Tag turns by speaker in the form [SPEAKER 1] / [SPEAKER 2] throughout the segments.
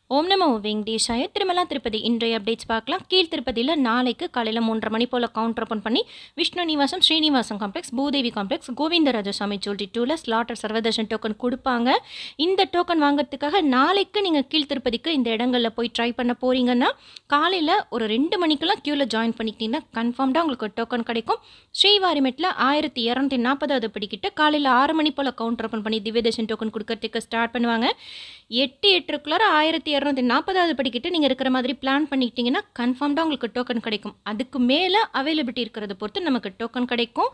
[SPEAKER 1] ஓம் நமோ வெங்கடேஷாய திருமலா திருப்பதி இன்றைய அப்டேட்ஸ் பார்க்கலாம் கீழ் திருப்பதியில் நாளைக்கு காலையில் மூன்றரை மணி போல் கவுண்டர் ஓப்பன் பண்ணி Vishnu Nivasam Srinivasam complex Bhudevi complex Govindarajaswamy jewellery டூவில் ஸ்லாட்டர் சர்வதர்ஷன் டோக்கன் கொடுப்பாங்க இந்த டோக்கன் வாங்குறதுக்காக நாளைக்கு நீங்கள் கீழ் திருப்பதிக்கு இந்த இடங்களில் போய் ட்ரை பண்ண போகிறீங்கன்னா காலையில் ஒரு ரெண்டு மணிக்கெல்லாம் க்யூவில் ஜாயின் பண்ணிக்கிட்டீங்கன்னா கன்ஃபார்ம்டாக உங்களுக்கு டோக்கன் கிடைக்கும் ஸ்ரீவாரிமெட்டில் ஆயிரத்தி இரநூத்தி நாற்பதாவது படிக்கிட்ட காலையில் ஆறு மணி போல் கவுண்டர் ஓப்பன் பண்ணி திவ்யதர்ஷன் டோக்கன் கொடுக்கறதுக்கு ஸ்டார்ட் பண்ணுவாங்க எட்டு எட்டுக்குள்ளார ஆயிரத்தி இரநூத்தி நாற்பதாவது படிக்கிட்டு நீங்கள் இருக்கிற மாதிரி பிளான் பண்ணிக்கிட்டீங்கன்னா கன்ஃபார்ம்டாக உங்களுக்கு டோக்கன் கிடைக்கும் அதுக்கு மேலே அவைலபிலிட்டி இருக்கிறத பொறுத்து நமக்கு டோக்கன் கிடைக்கும்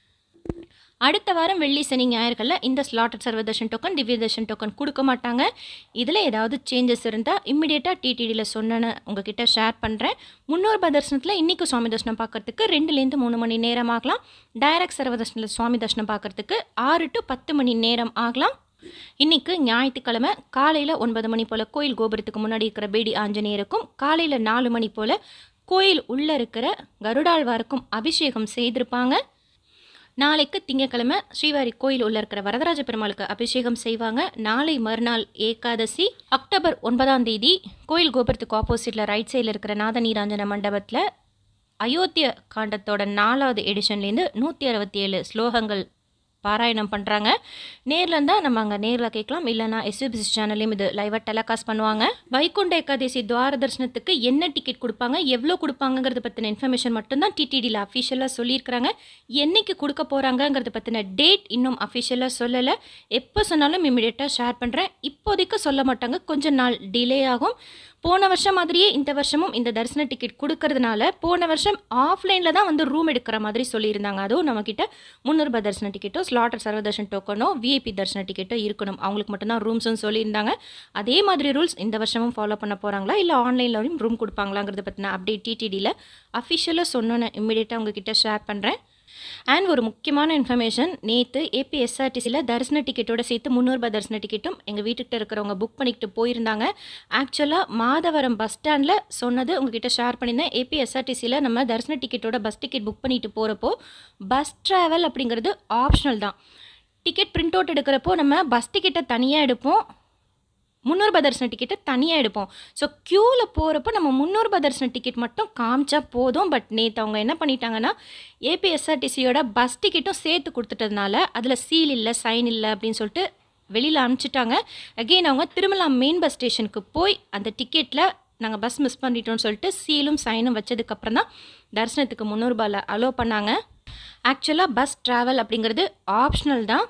[SPEAKER 1] அடுத்த வாரம் வெள்ளி சனி ஞாயிறுகளில் இந்த slotted Sarvadarshan token Divyadarshan token கொடுக்க மாட்டாங்க இதில் ஏதாவது சேஞ்சஸ் இருந்தால் இம்மிடியேட்டாக டிடிடியில் சொன்னேன்னு உங்ககிட்ட ஷேர் பண்ணுறேன் முன்னூறு தர்சனத்தில் இன்றைக்கி சுவாமி தர்ஷனம் பார்க்கறதுக்கு ரெண்டுலேருந்து மூணு மணி நேரம் ஆகலாம் டைரக்ட் சர்வதர்ஷனில் சுவாமி தர்ஷனம் பார்க்கறதுக்கு ஆறு டு பத்து மணி நேரம் ஆகலாம் இன்னைக்கு ஞாயிற்றுக்கிழமை காலையில் ஒன்பது மணி போல் கோயில் கோபுரத்துக்கு முன்னாடி இருக்கிற பேடி ஆஞ்சநேயருக்கும் காலையில் நாலு மணி போல் கோயில் உள்ளே இருக்கிற கருடாழ்வாருக்கும் அபிஷேகம் செய்திருப்பாங்க நாளைக்கு திங்கக்கிழமை ஸ்ரீவாரி கோயில் உள்ள இருக்கிற வரதராஜ பெருமாளுக்கு அபிஷேகம் செய்வாங்க நாளை மறுநாள் ஏகாதசி அக்டோபர் ஒன்பதாம் தேதி கோயில் கோபுரத்துக்கு ஆப்போசிட்டில் ரைட் சைடில் இருக்கிற நாதநீராஞ்சன மண்டபத்தில் அயோத்திய காண்டத்தோட நாலாவது எடிஷன்லேருந்து நூற்றி அறுபத்தி ஏழு ஸ்லோகங்கள் பாராயணம் பண்ணுறாங்க நேரில் இருந்தால் நம்ம அங்கே நேரில் கேட்கலாம் இல்லைனா எஸ்யூபிசி சேனல்லையும் இது லைவாக டெலகாஸ்ட் பண்ணுவாங்க வைகுண்ட ஏகாதசி துவார தரிசனத்துக்கு என்ன டிக்கெட் கொடுப்பாங்க எவ்வளோ கொடுப்பாங்கங்கிறத பற்றின இன்ஃபர்மேஷன் மட்டும்தான் டிடிடியில் அஃபிஷியலாக சொல்லியிருக்கிறாங்க என்னைக்கு கொடுக்க போகிறாங்கங்கிறத பற்றின டேட் இன்னும் அஃபிஷியலாக சொல்லலை எப்போ சொன்னாலும் இம்மிடியட்டாக ஷேர் பண்ணுறேன் இப்போதைக்கு சொல்ல மாட்டாங்க கொஞ்ச நாள் டிலே ஆகும் போன வருஷம் மாதிரியே இந்த வருஷமும் இந்த தரிசன டிக்கெட் கொடுக்கறதுனால போன வருஷம் ஆஃப்லைனில் தான் வந்து ரூம் எடுக்கிற மாதிரி சொல்லியிருந்தாங்க அதுவும் நம்மக்கிட்ட முந்நூறுபா தரிசன டிக்கெட்டோ ஸ்லாட்டர் சர்வதர்ஷன் டோக்கனோ விஐபி தரிசன டிக்கெட்டோ இருக்கணும் அவங்களுக்கு மட்டும்தான் ரூம்ஸ்னு சொல்லியிருந்தாங்க அதே மாதிரி ரூல்ஸ் இந்த வருஷமும் ஃபாலோ பண்ண போகிறாங்களா இல்லை ஆன்லைன்லையும் ரூம் கொடுப்பாங்களாங்கிறத பற்றின அப்டேட் டிடிடியில் அஃபிஷியலாக சொன்னோன்னு இம்மிடியேட்டாக உங்ககிட்ட ஷேர் பண்ணுறேன் அண்ட் ஒரு முக்கியமான இன்ஃபர்மேஷன் நேற்று ஏபிஎஸ்ஆர்டிசியில் தரிசன டிக்கெட்டோட சேர்த்து முந்நூறுபா தரிசன டிக்கெட்டும் எங்கள் வீட்டுக்கிட்ட இருக்கிறவங்க புக் பண்ணிக்கிட்டு போயிருந்தாங்க ஆக்சுவலாக மாதவரம் பஸ் ஸ்டாண்டில் சொன்னது உங்ககிட்ட ஷேர் பண்ணியிருந்தேன் ஏபிஎஸ்ஆர்டிசியில் நம்ம தரிசன டிக்கெட்டோட பஸ் டிக்கெட் புக் பண்ணிட்டு போகிறப்போ பஸ் ட்ராவல் அப்படிங்கிறது ஆப்ஷனல் தான் டிக்கெட் பிரிண்ட் அவுட் எடுக்கிறப்போ நம்ம பஸ் டிக்கெட்டை தனியாக எடுப்போம் முந்நூறுபா தரிசன டிக்கெட்டை தனியாக எடுப்போம் ஸோ க்யூவில் போகிறப்போ நம்ம முந்நூறுபா தரிசன டிக்கெட் மட்டும் காமிச்சா போதும் பட் நேற்று அவங்க என்ன பண்ணிட்டாங்கன்னா ஏபிஎஸ்ஆர்டிசியோட பஸ் டிக்கெட்டும் சேர்த்து கொடுத்துட்டதுனால அதில் சீல் இல்லை சைன் இல்லை அப்படின்னு சொல்லிட்டு வெளியில் அனுப்பிச்சிட்டாங்க அகெயின் அவங்க திருமலா மெயின் பஸ் ஸ்டேஷனுக்கு போய் அந்த டிக்கெட்டில் நாங்கள் பஸ் மிஸ் பண்ணிட்டோம்னு சொல்லிட்டு சீலும் சைனும் வச்சதுக்கப்புறம் தான் தரிசனத்துக்கு முந்நூறுபாவில் அலோவ் பண்ணாங்க ஆக்சுவலாக பஸ் ட்ராவல் அப்படிங்கிறது ஆப்ஷனல் தான்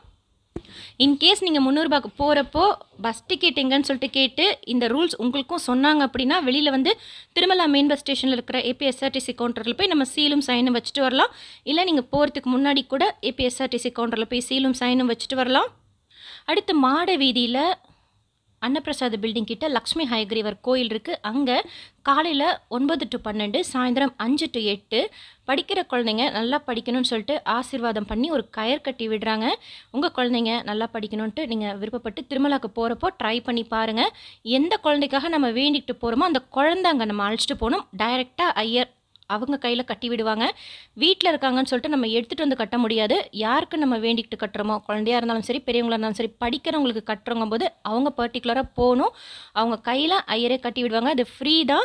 [SPEAKER 1] இன்கேஸ் நீங்கள் முந்நூறுபாக்கு போகிறப்போ பஸ் டிக்கெட் எங்கன்னு சொல்லிட்டு கேட்டு இந்த ரூல்ஸ் உங்களுக்கும் சொன்னாங்க அப்படின்னா வெளியில் வந்து திருமலா மெயின் பஸ் ஸ்டேஷனில் இருக்கிற ஏபிஎஸ்ஆர்டிசி கவுண்டரில் போய் நம்ம சீலும் சைனும் வச்சுட்டு வரலாம் இல்லை நீங்கள் போகிறதுக்கு முன்னாடி கூட ஏபிஎஸ்ஆர்டிசி கவுண்டரில் போய் சீலும் சைனும் வச்சுட்டு வரலாம் அடுத்து மாட வீதியில் அன்னப்பிரசாத பில்டிங் கிட்ட லக்ஷ்மி ஹயக்ரீவர் கோயில் இருக்குது அங்கே காலையில் ஒன்பது டு பன்னெண்டு சாயந்தரம் அஞ்சு டு எட்டு படிக்கிற குழந்தைங்க நல்லா படிக்கணும்னு சொல்லிட்டு ஆசீர்வாதம் பண்ணி ஒரு கயர் கட்டி விடுறாங்க உங்கள் குழந்தைங்க நல்லா படிக்கணுன்ட்டு நீங்கள் விருப்பப்பட்டு திருமலாக்கு போகிறப்போ ட்ரை பண்ணி பாருங்கள் எந்த குழந்தைக்காக நம்ம வேண்டிக்கிட்டு போகிறோமோ அந்த குழந்தை அங்கே நம்ம அழைச்சிட்டு போகணும் டைரெக்டாக ஐயர் அவங்க கையில் கட்டி விடுவாங்க வீட்டில் இருக்காங்கன்னு சொல்லிட்டு நம்ம எடுத்துகிட்டு வந்து கட்ட முடியாது யாருக்கு நம்ம வேண்டிக்கிட்டு கட்டுறோமோ குழந்தையா இருந்தாலும் சரி பெரியவங்களா இருந்தாலும் சரி படிக்கிறவங்களுக்கு கட்டுறவங்க போது அவங்க பர்டிகுலராக போகணும் அவங்க கையில் ஐயரே கட்டி விடுவாங்க அது ஃப்ரீ தான்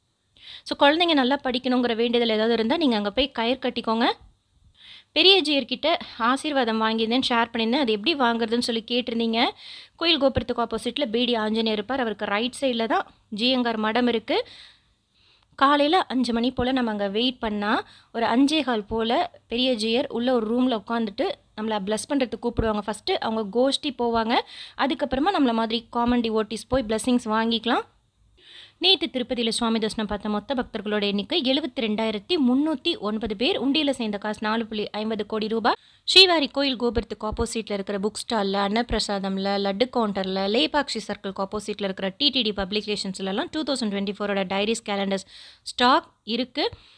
[SPEAKER 1] ஸோ குழந்தைங்க நல்லா படிக்கணுங்கிற வேண்டியதில் ஏதாவது இருந்தால் நீங்கள் அங்கே போய் கயிறு கட்டிக்கோங்க பெரிய ஜியர்கிட்ட ஆசீர்வாதம் வாங்கியிருந்தேன் ஷேர் பண்ணியிருந்தேன் அது எப்படி வாங்குறதுன்னு சொல்லி கேட்டிருந்தீங்க கோயில் கோபுரத்துக்கு ஆப்போசிட்டில் பிடி ஆஞ்சநேயர் இருப்பார் அவருக்கு ரைட் சைடில் தான் ஜியங்கார் மடம் இருக்குது காலையில் அஞ்சு மணி போல் நம்ம அங்கே வெயிட் பண்ணால் ஒரு அஞ்சே கால் போல் பெரிய ஜியர் உள்ள ஒரு ரூமில் உட்காந்துட்டு நம்மளை ப்ளஸ் பண்ணுறதுக்கு கூப்பிடுவாங்க ஃபஸ்ட்டு அவங்க கோஷ்டி போவாங்க அதுக்கப்புறமா நம்மளை மாதிரி காமன் டிவோட்டிஸ் போய் பிளெஸிங்ஸ் வாங்கிக்கலாம் நேற்று திருப்பதியில் சுவாமி தரிசனம் பார்த்த மொத்த பக்தர்களோட எண்ணிக்கை எழுபத்தி ரெண்டாயிரத்தி முந்நூற்றி ஒன்பது பேர் உண்டியில் சேர்ந்த காசு நாலு புள்ளி ஐம்பது கோடி ரூபாய் ஸ்ரீவாரி கோயில் கோபுரத்துக்கு ஆப்போசிட்டில் இருக்கிற புக் ஸ்டாலில் அன்னப்பிரசாதமில் லட்டு கவுண்டரில் லேபாக்ஷி சர்க்கிள்க்கு ஆப்போசிட்டில் இருக்கிற டிடிடி பப்ளிகேஷன்ஸ்லலாம் டூ தௌசண்ட் டுவெண்ட்டி ஃபோரோட டைரிஸ் கேலண்டர்ஸ் ஸ்டாக் இருக்குது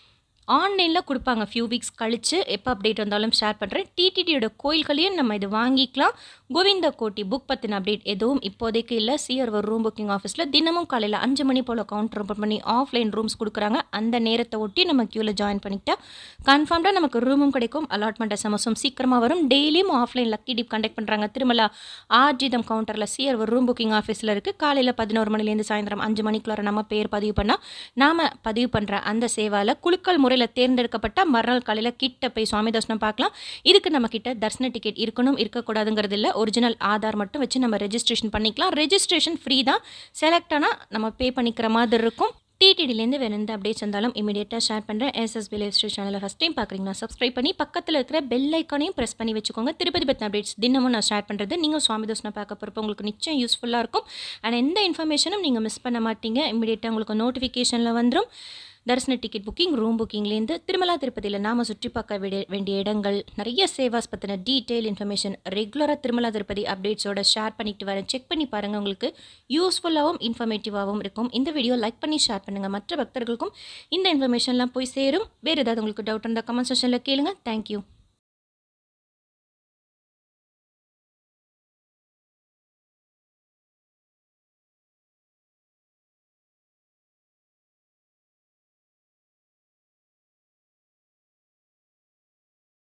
[SPEAKER 1] ஆன்லைனில் கொடுப்பாங்க ஃபியூ வீக்ஸ் கழித்து எப்போ அப்டேட் வந்தாலும் ஷேர் பண்ணுறேன் டிடிடியோட கோயில்களையும் நம்ம இது வாங்கிக்கலாம் கோவிந்த கோட்டி புக் பற்றின அப்டேட் எதுவும் இப்போதைக்கு இல்லை சிஆர்வர் ரூம் புக்கிங் ஆஃபீஸில் தினமும் காலையில் அஞ்சு மணி போல் கவுண்டர் ஓப்பன் பண்ணி ஆஃப்லைன் ரூம்ஸ் கொடுக்குறாங்க அந்த நேரத்தை ஒட்டி நம்ம க்யூவில் ஜாயின் பண்ணிக்கிட்டா கன்ஃபார்ம்டாக நமக்கு ரூமும் கிடைக்கும் அலாட்மெண்ட் எஸ்எம்எஸும் சீக்கிரமாக வரும் டெய்லியும் ஆஃப்லைன் லக்கி டிப் கண்டக்ட் பண்ணுறாங்க திருமலா ஆர்ஜிதம் கவுண்டரில் சிஆர்வர் ரூம் புக்கிங் ஆஃபீஸில் இருக்குது காலையில் பதினோரு மணிலேருந்து சாயந்தரம் அஞ்சு மணிக்குள்ளார நம்ம பேர் பதிவு பண்ணால் நாம் பதிவு பண்ணுற அந்த சேவாவில் குழுக்கள் முறையில் தேர்ந்தெடுக்கப்பட்ட மறுநாள் காலையில் கிட்ட போய் சுவாமி தர்சனம் பார்க்கலாம் இதுக்கு நம்ம கிட்ட தர்சன டிக்கெட் இருக்கணும் இருக்கக்கூடாதுங்கிறது இல்லை ஒரிஜினல் ஆதார் மட்டும் வச்சு நம்ம ரெஜிஸ்ட்ரேஷன் பண்ணிக்கலாம் ரெஜிஸ்ட்ரேஷன் ஃப்ரீ தான் செலக்ட் ஆனால் நம்ம பே பண்ணிக்கிற மாதிரி இருக்கும் டிடிடிலேருந்து வேறு எந்த அப்டேட்ஸ் இருந்தாலும் இமீடியட்டாக ஷேர் பண்ணுறேன் எஸ்எஸ்பி லைவ் ஸ்ட்ரீட் சேனலை ஃபஸ்ட் டைம் பார்க்குறீங்கன்னா சப்ஸ்கிரைப் பண்ணி பக்கத்தில் இருக்கிற பெல் ஐக்கானையும் ப்ரெஸ் பண்ணி வச்சுக்கோங்க திருப்பதி பற்றின அப்டேட்ஸ் தினமும் நான் ஷேர் பண்ணுறது நீங்கள் சுவாமி தர்சனம் பார்க்க போகிறப்ப உங்களுக்கு நிச்சயம் யூஸ்ஃபுல்லாக இருக்கும் அண்ட் எந்த இன்ஃபர்மேஷனும் நீங்கள் மிஸ் பண்ண மாட்டீங்க இமீடியட்டாக உங்களுக்கு நோட்டிஃபிகேஷனில் வந்துடும் தரிசன டிக்கெட் புக்கிங் ரூம் புக்கிங்லேருந்து திருமலா திருப்பதியில் நாம் சுற்றி பார்க்க விட வேண்டிய இடங்கள் நிறைய சேவாஸ் பற்றின டீட்டெயில் இன்ஃபர்மேஷன் ரெகுலராக திருமலா திருப்பதி அப்டேட்ஸோட ஷேர் பண்ணிட்டு வரேன் செக் பண்ணி பாருங்கள் உங்களுக்கு யூஸ்ஃபுல்லாகவும் இன்ஃபர்மேட்டிவாகவும் இருக்கும் இந்த வீடியோ லைக் பண்ணி ஷேர் பண்ணுங்கள் மற்ற பக்தர்களுக்கும் இந்த இன்ஃபர்மேஷன்லாம் போய் சேரும் வேறு ஏதாவது உங்களுக்கு டவுட் இருந்தால் கமெண்ட் செஷனில் கேளுங்க தேங்க்யூ